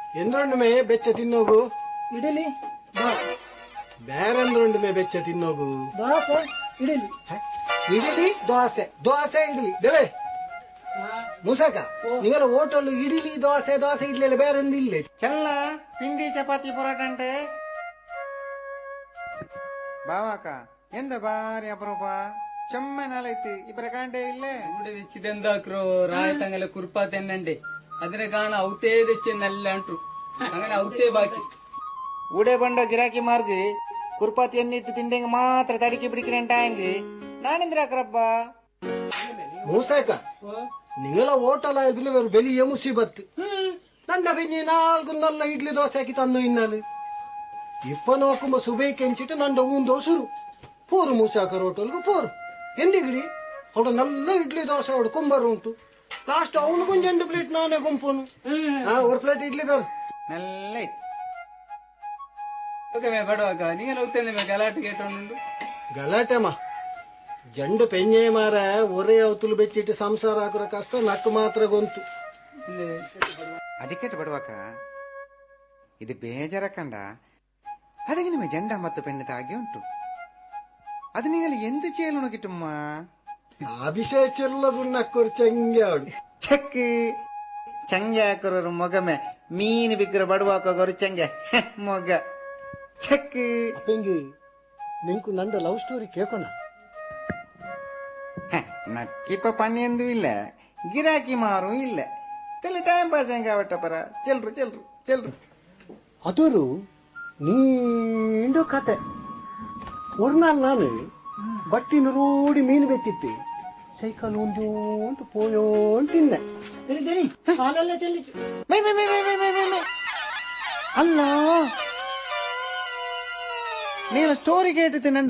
ಎಂದ್ರೊಂಡುಮೆ ಬೆಚ್ಚ ತಿನ್ನೋಗು ಇಡಲಿ ದೋ ಬೇರೆಂದ್ರೊಂಡುಮೆ ಬೆಚ್ಚ ತಿನ್ನೋಗು ದೋಸೆ ಇಡಲಿ ಹೆ? ಇಡ್ಲಿ ದೋಸೆ ದೋಸೆ ಇಡ್ಲಿ ದೇವೆ ಮುಸಾಕ ನಿಂಗಲ ಹೋಟೆಲ್ ಇಡ್ಲಿ ದೋಸೆ ದೋಸೆ ಇಡ್ಲಿ ಎಲ್ಲ ಬೇರೆ ಇಲ್ಲ చల్ల పిండి చపాతీ పొరాట అంటే బావాక ಎಂದ ಬಾರಿ ಅಪರೂಪ ಚೆಮ್ಮೆ ನಾಳೈತಿ ಇಬ್ಬರ ಕಾಂಡೆ ಇಲ್ಲೇ ഇവിടെ വെച്ചിതെന്താക്കറോ റായത്തങ്ങനെ കുറുപ്പാ തെന്നണ്ടേ അതിനെ കാണാൻ ഔത്തേ തെച്ച് നല്ല ಅಂಟ್ರು അങ്ങനെ ಔತೇ ಬಾಕಿ ಊಡೆ ಬಂಡ ಗಿರಾಕಿ ಮಾರ್ಗ ಕುರ್ಪಾತಿ ಎಣ್ಣಿಟ್ಟು ತಿಂಡೆಂಗ ಮಾತ್ರ ತಡಿಕೆ ಬಿಡಿಕ್ರೆಂಟಾಂಗ್ ನಾನಿಂದ್ರಾಕ್ರಪ್ಪ ಮೂಸಾಕ ನಿಂಗಲ ಹೋಟೆಲ್ ಆಯ್ಬಿಲ್ಲ ಬೇರೆ ಬೆಲಿಯ ಮುಸಿಬತ್ತು ನನ್ನ ಬೆನ್ನಿ ನಾಲ್ಕು ನಲ್ಲ ಇಡ್ಲಿ ದೋಸೆ ಹಾಕಿ ತನ್ನು ಇನ್ನಲು ಇಪ್ಪ ನೋಕುಂಬ ಸುಬೈ ಕೆಂಚಿಟ್ಟು ನಂಡ ಊಂದು ಸುರು ಪೂರು ಮೂಸಾಕರ್ ಹೋಟೆಲ್ಗೂ ಪೂರು ಎಂದಿಗಿಡಿ ಅವಡು ನಲ್ಲ ಇಡ್ಲಿ ದೋಸೆ ಅವಡು ಕುಂಬರು ಉಂಟು ಲಾಸ್ಟ್ ಅವನು ಕೊಂಚ ಪ್ಲೇಟ್ ನಾನೇ ಗುಂಪುನು ಹಾ ஒரு ಪ್ಲೇಟ್ ಇಡ್ಲಿ ತರ ನೆಲ್ಲ ಐತಿ ಓಕೆ ಮೇ ಬಡವಾಗ ನೀನು ಔತೇನೆ ಮೇ ಗಲಾಟೆ ಕೇಟೊಂಡು ಗಲಾಟೆಮ್ಮ ಜಂಡು ಪೆಂಜೆ ಮಾರ ಒರೇ ಅವತುಲು ಬೆಚ್ಚಿಟ್ಟು ಸಂಸಾರ ಹಾಕುವ ಕಷ್ಟ ನಕ್ಕು ಮಾತ್ರ ಗೊಂತು ಅದಕ್ಕೆ ಬಡವಾಕ ಇದು ಬೇಜಾರ ಕಂಡ ಅದಕ್ಕೆ ನಿಮ್ಮ ಜೆಂಡ ಮತ್ತು ಪೆಣ್ಣೆ ತಾಗಿ ಉಂಟು ಅದು ನೀವೆಲ್ಲ ಎಂತ ಚೇಲು ಗಿಟ್ಟುಮ್ಮ ಅಭಿಷೇಕ್ ನಕ್ಕೊರು ಚೆಂಗೆ ಆಡು ಚೆಕ್ ಚಂಗೆ ಹಾಕೋರು ಮೊಗಮೆ ಮೀನು ಬಿಕ್ಕರ ಬಡವಾಕೋರು ಚಂಗೆ ಮೊಗ ಚೆಕ್ ಅಪ್ಪಂಗಿ ನಿಂಕು ನಂದ ಲವ್ ಸ್ಟೋರಿ ಕೇಕೋನ ನಕ್ಕಿಪ್ಪ ಪಣ್ಣಿ ಎಂದು ಇಲ್ಲ ಗಿರಾಕಿ ಮಾರು ಇಲ್ಲ ತಲೆ ಟೈಮ್ ಪಾಸ್ ಹೆಂಗ ಪರ ಚೆಲ್ರು ಚೆಲ್ರು ಚೆಲ್ರು ಅದೊರು ನೀಂಡು ಕತೆ ஒரு நாள் ನಾನು ಬಟ್ಟಿನ ರೋಡಿ ಮೀನು ಬೆಚ್ಚಿತ್ತಿ ಸೈಕಲ್ ಒಂದು ಉಂಟು ಪೋಯೋ ತಿನ್ನೆ ದಣಿ ದಣಿ ಹಾಲೆಲ್ಲ ಚೆಲ್ಲಿತು ಮೈ ಮೈ ಮೈ ಮೈ ಮೈ ಮೈ ಮೈ ಮೈ ಅಲ್ಲ ನೀನು ಸ್ಟೋರಿ ಕೇட்டுத்து